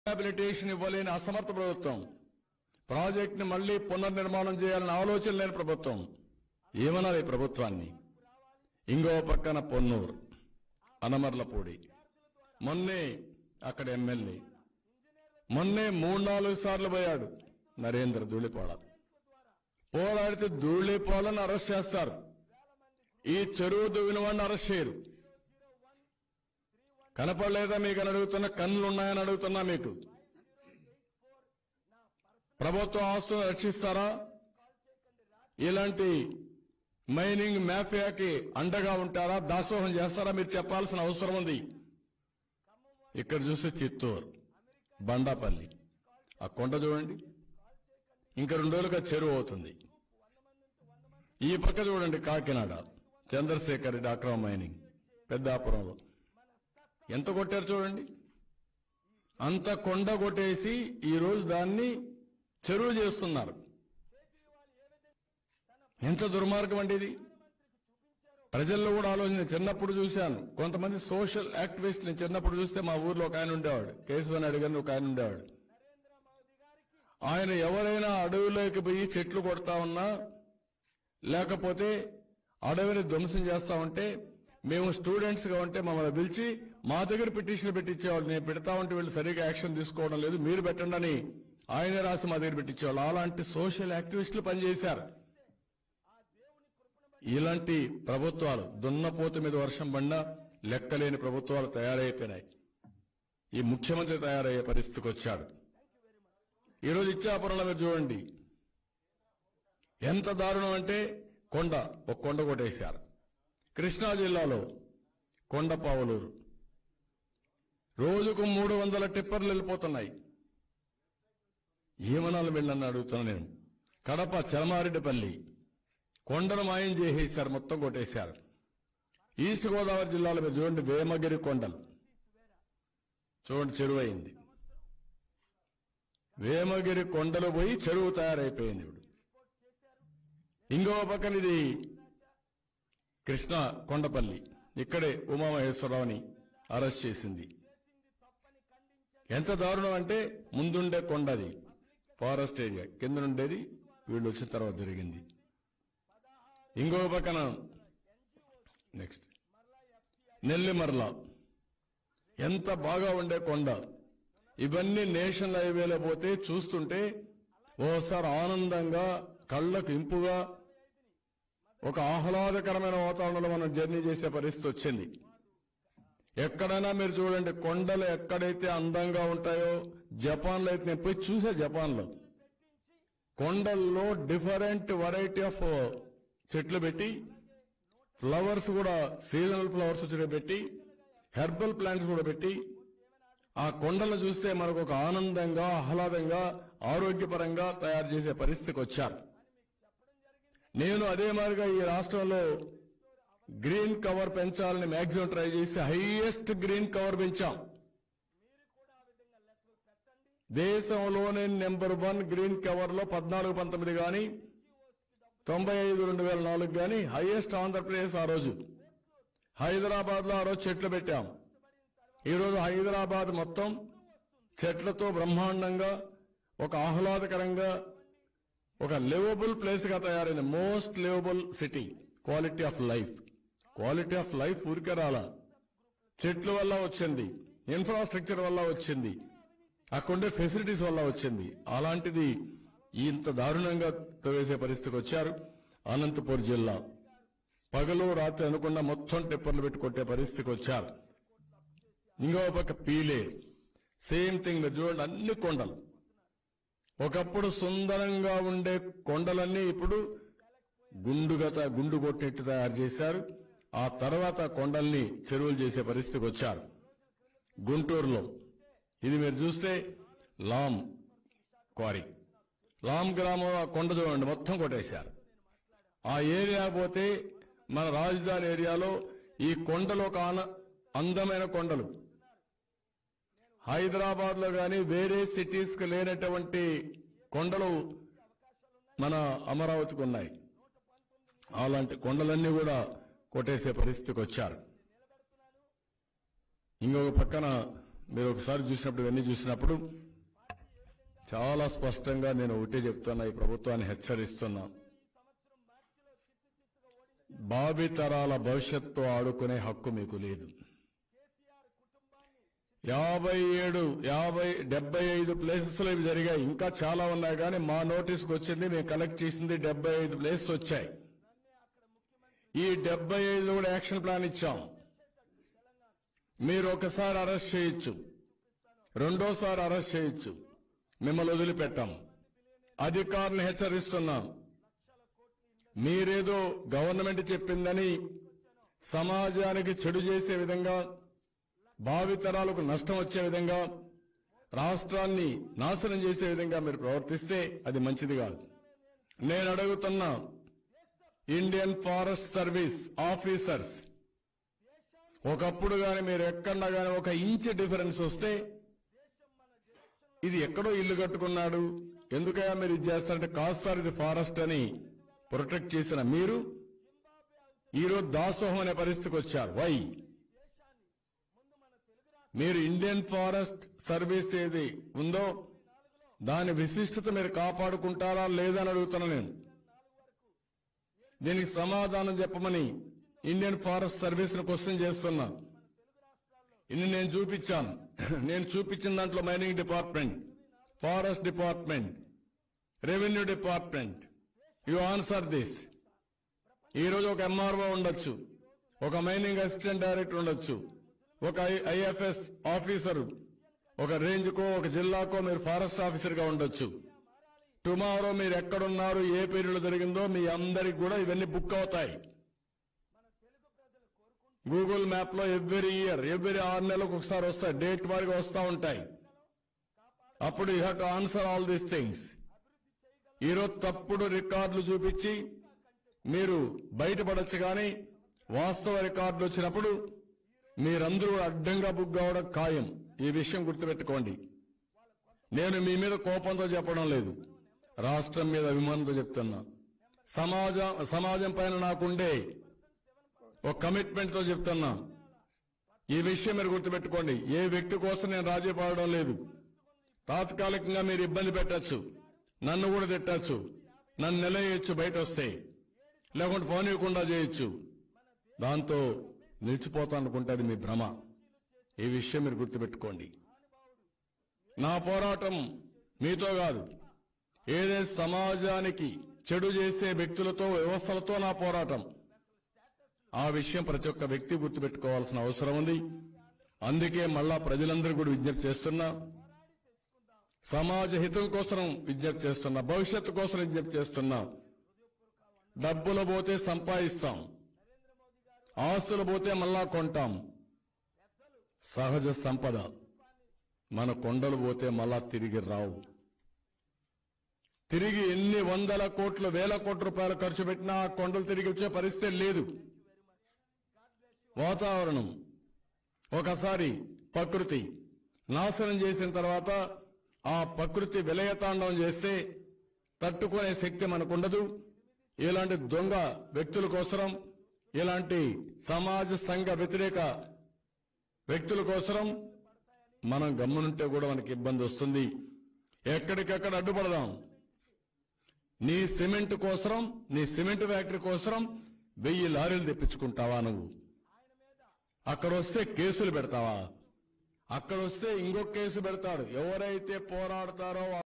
rehabilitation ఇవ్వలేని అసమర్థ ప్రభుత్వం ప్రాజెక్టుని మళ్లీ పునర్నిర్మాణం చేయాలని ఆలోచన లేని ప్రభుత్వం ఏమనాలి ఈ ప్రభుత్వాన్ని ఇంకో పక్కన పొన్నూరు అనమర్లపూడి మొన్నే అక్కడ ఎమ్మెల్యే మొన్నే మూడు నాలుగు సార్లు పోయాడు నరేంద్ర ధూళిపాడ పోరాడితే ధూళిపాలను అరెస్ట్ చేస్తారు ఈ చెరువు దువ్విన వాడిని అరెస్ట్ చేయరు కనపడలేదా మీకు అని అడుగుతున్నా కన్నులు ఉన్నాయని అడుగుతున్నా మీకు ప్రభుత్వ ఆస్తులను రక్షిస్తారా ఇలాంటి మైనింగ్ మాఫియాకి అండగా ఉంటారా దాసోహం చేస్తారా మీరు చెప్పాల్సిన అవసరం ఉంది ఇక్కడ చూస్తే చిత్తూరు బండాపల్లి ఆ కొండ చూడండి ఇంకా రెండు రోజులుగా చెరువు అవుతుంది ఈ పక్క చూడండి కాకినాడ చంద్రశేఖర్ రెడ్డి అక్రమ మైనింగ్ పెద్దాపురంలో ఎంత కొట్టారు చూడండి అంత కొండ కొట్టేసి ఈ రోజు దాన్ని చెరువు చేస్తున్నారు ఎంత దుర్మార్గం అండి ఇది ప్రజల్లో కూడా ఆలోచన చిన్నప్పుడు చూశాను కొంతమంది సోషల్ యాక్టివిస్ట్ నేను చిన్నప్పుడు చూస్తే మా ఊర్లో ఒక ఆయన ఉండేవాడు కేశవన్ అడిగాను ఒక ఆయన ఉండేవాడు ఆయన ఎవరైనా అడవిలోకి పోయి చెట్లు కొడతా ఉన్నా లేకపోతే అడవిని ధ్వంసం చేస్తా ఉంటే మేము స్టూడెంట్స్ గా ఉంటే మమ్మల్ని పిలిచి మా దగ్గర పిటిషన్ పెట్టించేవాళ్ళు నేను పెడతా ఉంటే వీళ్ళు సరిగా యాక్షన్ తీసుకోవడం లేదు మీరు పెట్టండి అని ఆయనే రాసి మా దగ్గర పెట్టించేవాళ్ళు అలాంటి సోషల్ యాక్టివిస్టులు పనిచేశారు ఇలాంటి ప్రభుత్వాలు దున్నపోతు మీద వర్షం పడినా లెక్కలేని ప్రభుత్వాలు తయారైపోయినాయి ఈ ముఖ్యమంత్రి తయారయ్యే పరిస్థితికి వచ్చాడు ఈరోజు ఇచ్చాపురంలో మీరు చూడండి ఎంత దారుణం అంటే కొండ ఒక కొండ కొట్టేశారు కృష్ణా జిల్లాలో కొండపావులూరు రోజుకు మూడు వందల టిప్పర్లు వెళ్ళిపోతున్నాయి ఏమనాలి వెళ్ళని అడుగుతున్నా నేను కడప చలమారెడ్డిపల్లి కొండను మాయం చేసేశారు మొత్తం కొట్టేశారు ఈస్ట్ గోదావరి జిల్లాలో మీరు చూడండి వేమగిరి కొండలు చూడండి చెరువు అయింది వేమగిరి కొండలు పోయి చెరువు తయారైపోయింది ఇప్పుడు ఇంకో పక్కన ఇది కృష్ణ కొండపల్లి ఇక్కడే ఉమామహేశ్వరరావుని అరెస్ట్ చేసింది ఎంత దారుణం అంటే ముందుండే కొండది ఫారెస్ట్ ఏరియా కింద ఉండేది వీళ్ళు వచ్చిన తర్వాత జరిగింది ఇంకో పక్కన నెక్స్ట్ నెల్లిమర్ల ఎంత బాగా ఉండే కొండ ఇవన్నీ నేషనల్ హైవేలో పోతే చూస్తుంటే ఓసారి ఆనందంగా కళ్ళకు ఇంపుగా ఒక ఆహ్లాదకరమైన వాతావరణంలో మనం జర్నీ చేసే పరిస్థితి వచ్చింది ఎక్కడైనా మీరు చూడండి కొండలు ఎక్కడైతే అందంగా ఉంటాయో జపాన్లో అయితే నేను పోయి చూసా జపాన్లో కొండల్లో డిఫరెంట్ వెరైటీ ఆఫ్ చెట్లు పెట్టి ఫ్లవర్స్ కూడా సీజనల్ ఫ్లవర్స్ వచ్చి పెట్టి హెర్బల్ ప్లాంట్స్ కూడా పెట్టి ఆ కొండలను చూస్తే మనకు ఒక ఆనందంగా ఆహ్లాదంగా ఆరోగ్యపరంగా తయారు చేసే పరిస్థితికి వచ్చారు నేను అదే మాదిరిగా ఈ రాష్ట్రంలో గ్రీన్ కవర్ పెంచాలని మ్యాక్సిమం ట్రై చేసి హైయెస్ట్ గ్రీన్ కవర్ పెంచాం దేశంలోనే నెంబర్ వన్ గ్రీన్ కవర్ లో పద్నాలుగు పంతొమ్మిది గాని తొంభై ఐదు రెండు వేల నాలుగు గాని హైయెస్ట్ ఆంధ్రప్రదేశ్ ఆ రోజు హైదరాబాద్ లో ఆ రోజు చెట్లు పెట్టాం ఈ రోజు హైదరాబాద్ మొత్తం చెట్లతో బ్రహ్మాండంగా ఒక ఆహ్లాదకరంగా ఒక లివబుల్ ప్లేస్ గా తయారైన most livable city quality of life quality of life ఊరికే రాలా చెట్ల వల్ల వచ్చింది ఇన్ఫ్రాస్ట్రక్చర్ వల్ల వచ్చింది అక్కడుండే ఫెసిలిటీస్ వల్ల వచ్చింది అలాంటిది ఇంత దారుణంగా తవ్వేసే పరిస్థితికి వచ్చారు అనంతపూర్ జిల్లా పగలు రాత్రి అనుకున్న మొత్తం టిప్పర్లు పెట్టి కొట్టే పరిస్థితికి వచ్చారు ఇంకో పక్క పీలే సేమ్ థింగ్ మీరు చూడండి అన్ని కొండలు ఒకప్పుడు సుందరంగా ఉండే కొండలన్నీ ఇప్పుడు గుండుగత గుండు కొట్టేట్టు తయారు చేశారు ఆ తర్వాత కొండల్ని చెరువులు చేసే పరిస్థితికి వచ్చారు గుంటూరులో ఇది మీరు చూస్తే లామ్ క్వారీ లామ్ గ్రామం ఆ కొండ చూడండి మొత్తం కొట్టేశారు ఆ ఏరియా పోతే మన రాజధాని ఏరియాలో ఈ కొండలు ఒక ఆన- అందమైన కొండలు హైదరాబాద్ లో గాని వేరే సిటీస్ కు లేనటువంటి కొండలు మన అమరావతికి ఉన్నాయి అలాంటి కొండలన్నీ కూడా కొట్టేసే పరిస్థితికి వచ్చారు ఇంకొక పక్కన మీరు ఒకసారి చూసినప్పుడు ఇవన్నీ చూసినప్పుడు చాలా స్పష్టంగా నేను ఒకటే చెప్తున్నా ఈ ప్రభుత్వాన్ని హెచ్చరిస్తున్నా భావితరాల భవిష్యత్తు ఆడుకునే హక్కు మీకు లేదు యాభై ఏడు యాభై డెబ్బై ఐదు ప్లేసెస్ లో ఇవి జరిగాయి ఇంకా చాలా ఉన్నాయి కానీ మా నోటీస్కి వచ్చింది మేము కలెక్ట్ చేసింది డెబ్బై ఐదు ప్లేసెస్ వచ్చాయి ఈ డెబ్బై ఐదు కూడా యాక్షన్ ప్లాన్ ఇచ్చాం మీరు ఒకసారి అరెస్ట్ చేయొచ్చు రెండోసారి అరెస్ట్ చేయొచ్చు మిమ్మల్ని వదిలిపెట్టాం అధికారులను హెచ్చరిస్తున్నాం మీరేదో గవర్నమెంట్ చెప్పిందని సమాజానికి చెడు చేసే విధంగా భావితరాలకు నష్టం వచ్చే విధంగా రాష్ట్రాన్ని నాశనం చేసే విధంగా మీరు ప్రవర్తిస్తే అది మంచిది కాదు నేను అడుగుతున్నా ఇండియన్ ఫారెస్ట్ సర్వీస్ ఆఫీసర్స్ ఒకప్పుడు గాని మీరు ఎక్కడా గాని ఒక ఇంచ్ డిఫరెన్స్ వస్తే ఇది ఎక్కడో ఇల్లు కట్టుకున్నాడు ఎందుకయ్యా మీరు ఇది చేస్తారంటే కాదు సార్ ఇది ఫారెస్ట్ అని ప్రొటెక్ట్ చేసిన మీరు ఈరోజు దాసోహం అనే పరిస్థితికి వచ్చారు వై మీరు ఇండియన్ ఫారెస్ట్ సర్వీస్ ఏది ఉందో దాని విశిష్టత మీరు కాపాడుకుంటారా లేదని అడుగుతున్నా నేను దీనికి సమాధానం చెప్పమని ఇండియన్ ఫారెస్ట్ సర్వీస్ ను క్వశ్చన్ చేస్తున్నా ఇన్ని నేను చూపించాను నేను చూపించిన దాంట్లో mining department forest department revenue department you answer this ఈ రోజు ఒక ఎంఆర్ఓ ఉండొచ్చు ఒక మైనింగ్ అసిస్టెంట్ డైరెక్టర్ ఉండొచ్చు ఒక ఐఎఫ్ఎస్ ఆఫీసర్ ఒక రేంజ్ కో ఒక జిల్లాకో మీరు ఫారెస్ట్ ఆఫీసర్ గా ఉండొచ్చు టుమారో మీరు ఎక్కడున్నారు ఏ పీరియడ్ జరిగిందో మీ అందరికి కూడా ఇవన్నీ బుక్ అవుతాయి గూగుల్ మ్యాప్ లో ఎవ్రీ ఇయర్ ఎవ్రీ ఆరు నెలలకు ఒకసారి వస్తాయి డేట్ వారిగా వస్తూ ఉంటాయి అప్పుడు you have to answer all these things ఈరోజు తప్పుడు రికార్డులు చూపించి మీరు బయటపడొచ్చు కానీ వాస్తవ రికార్డులు వచ్చినప్పుడు మీరందరూ అడ్డంగా బుక్ కావడం ఖాయం ఈ విషయం గుర్తుపెట్టుకోండి నేను మీ మీద కోపంతో చెప్పడం లేదు రాష్ట్రం మీద అభిమానంతో చెప్తున్నా సమాజం సమాజం పైన నాకుండే ఒక కమిట్మెంట్ తో చెప్తున్నా ఈ విషయం మీరు గుర్తుపెట్టుకోండి ఏ వ్యక్తి కోసం నేను రాజీ పడడం లేదు తాత్కాలికంగా మీరు ఇబ్బంది పెట్టచ్చు నన్ను కూడా తిట్టచ్చు నన్ను నిలయచ్చు బయట వస్తే లేకుంటే పోనీయకుండా చేయొచ్చు దాంతో నిలిచిపోతా అనుకుంటే అది మీ భ్రమ ఈ విషయం మీరు గుర్తుపెట్టుకోండి నా పోరాటం మీతో కాదు ఏదైతే సమాజానికి చెడు చేసే వ్యక్తులతో వ్యవస్థలతో నా పోరాటం ఆ విషయం ప్రతి ఒక్క వ్యక్తి గుర్తుపెట్టుకోవాల్సిన అవసరం ఉంది అందుకే మళ్ళా ప్రజలందరూ కూడా విజ్ఞప్తి చేస్తున్నా సమాజ హితం కోసం విజ్ఞప్తి చేస్తున్నా భవిష్యత్తు కోసం విజ్ఞప్తి చేస్తున్నా డబ్బులు పోతే సంపాదిస్తాం ఆస్తులు పోతే మళ్ళా కొంటాం సహజ సంపద మన కొండలు పోతే మళ్ళా తిరిగి రావు తిరిగి ఎన్ని వందల కోట్లు వేల కోట్ల రూపాయలు ఖర్చు పెట్టినా ఆ కొండలు తిరిగి వచ్చే పరిస్థితి లేదు వాతావరణం ఒకసారి ప్రకృతి నాశనం చేసిన తర్వాత ఆ ప్రకృతి విలయతాండవం చేస్తే తట్టుకునే శక్తి మనకుండదు ఇలాంటి దొంగ వ్యక్తుల కోసం ఇలాంటి సమాజ సంఘ వ్యతిరేక వ్యక్తుల కోసం మనం గమ్మునుంటే కూడా మనకి ఇబ్బంది వస్తుంది ఎక్కడికెక్కడ అడ్డుపడదాం నీ సిమెంట్ కోసం నీ సిమెంట్ ఫ్యాక్టరీ కోసం వెయ్యి లారీలు తెప్పించుకుంటావా నువ్వు అక్కడ వస్తే కేసులు పెడతావా అక్కడ వస్తే ఇంకొక కేసు పెడతాడు ఎవరైతే పోరాడతారో